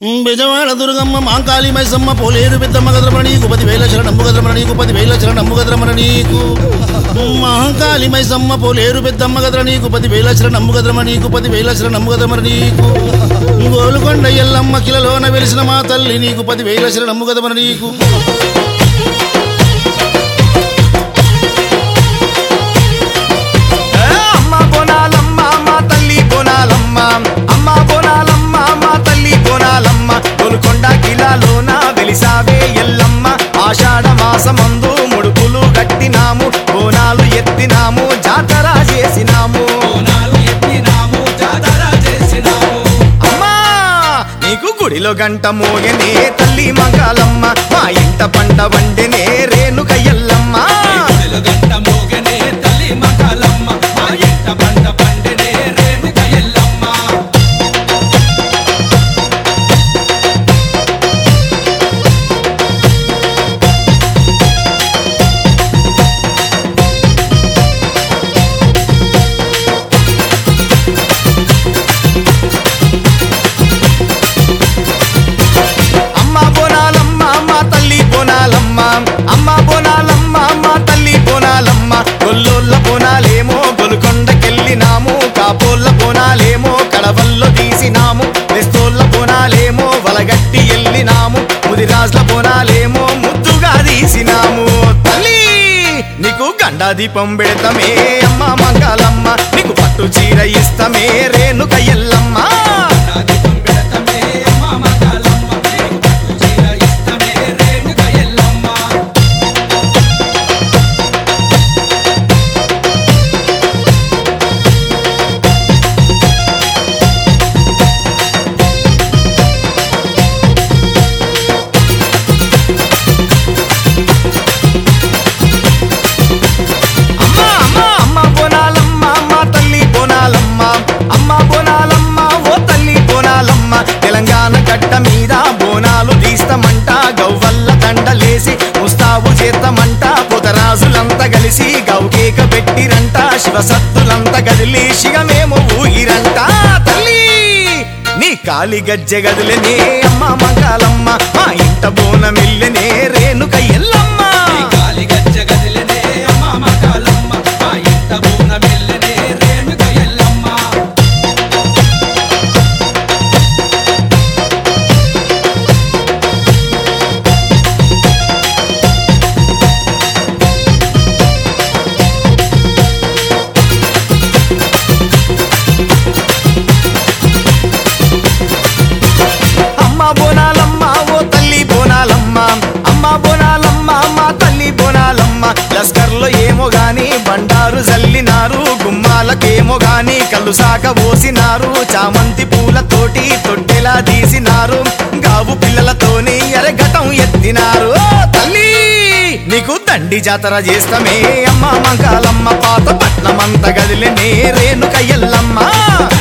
బెజవాడ దుర్గమ్మ మాంకాళి మైసమ్మ పోలేరు పెద్దమ్మ గద్రమణ నీకు పది వేల శరణమ్ము గద్రమణ నీకు పది వేల శరణమ్ము గద్రమణ నీకు మహంకాళి మైసమ్మ పోలేరు పెద్దమ్మ గద్ర నీకు పది వేల శరణమ్ము గద్రమణ నీకు పది వేల శరణమ్ము గద్రమణ నీకు గోలుకొండ ఎల్లమ్మ కిలలోన వెలిసిన మా తల్లి నీకు పది వేల శరణమ్ము గదమణ నీకు అమ్మ బోనాలమ్మ మా తల్లి బోనాలమ్మ అమ్మ బోనాలమ్మ మా తల్లి బోనాలమ్మ గోల్కొండ కిలాలోన వెలిసావే ఎల్లమ్మ ఆషాఢ మాసమందు ముడుపులు కట్టినాము బోనాలు ఎత్తినాము జాతర చేసినాము బోనాలు ఎత్తినాము జాతర చేసినాము అమ్మా నీకు గుడిలో గంట మోగనే తల్లి మంగాలమ్మ మా ఇంట పంట వండెనే రేణుక ఎల్లమ్మ గుడిలో గంట మోగనే తల్లి మకాలమ్మ మా ఇంట పంట పండెనే రేణుక ఎల్లమ్మ అమ్మ బోనాలమ్మ మా తల్లి బోనాలమ్మ అమ్మ బోనాలమ్మ మా తల్లి బోనాలమ్మ గొల్లోళ్ళ బోనాలేమో గొలుకొండకెళ్ళినాము కాపోళ్ళ బోనాలేమో కడవల్లో తీసినాము వెస్తోళ్ళ బోనాలేమో వలగట్టి ఎల్లినాము ముదిరాజుల బోనాలేమో ముద్దుగా తీసినాము తల్లి నీకు గండా దీపం పెడతామే అమ్మ మంగళమ్మ నీకు పట్టు చీర ఇస్తమే రేణుక ఎల్లమ్మ నా దీపం పెడతమే అమ్మ మకాలమ్మ నీకు పట్టు చీర ఇస్తమే రేణుక ఎల్లమ్మ అమ్మ అమ్మ అమ్మ బోనాలమ్మ మా తల్లి బోనాలమ్మ అమ్మ బోనాలమ్మ ఓ తల్లి బోనాలమ్మ తెలంగాణ గడ్డ మీద బోనాలు తీస్తామంట గవ్వల్ల దండలేసి ముస్తాబు చేస్తామంట పొదరాజులంతా కలిసి గౌకేక పెట్టిరంట శివసత్తులంతా గదిలి శిగమేమో ఊగిరంట తల్లి నీ కాలి గజ్జె గదిలనే అమ్మ మంగళమ్మ మా ఇంట బోనమిల్లెనే రేణుక ఎల్లమ్మ ఈ గాలి గజ్జ గదిలనే అమ్మ మకాలమ్మ మా ఇంట బోన మెల్లనే రేణుక ఎల్లమ్మ అమ్మ బోనాలమ్మ ఓ తల్లి బోనాలమ్మ అమ్మ బోనాలమ్మ మా తల్లి బోనాలమ్మ లస్కర్లో ఏమో గాని బండారు జల్లినారు గుమ్మాలకేమో గాని కళ్ళు సాక పోసినారు చామంతి పూలతోటి తొట్టెలా తీసినారు గావు పిల్లలతోని ఎరగటం ఎత్తినారు ఓ తల్లి నీకు దండి జాతర చేస్తామే అమ్మ మంకాలమ్మ పాత పట్నమంత గదిలే రేణుక ఎల్లమ్మ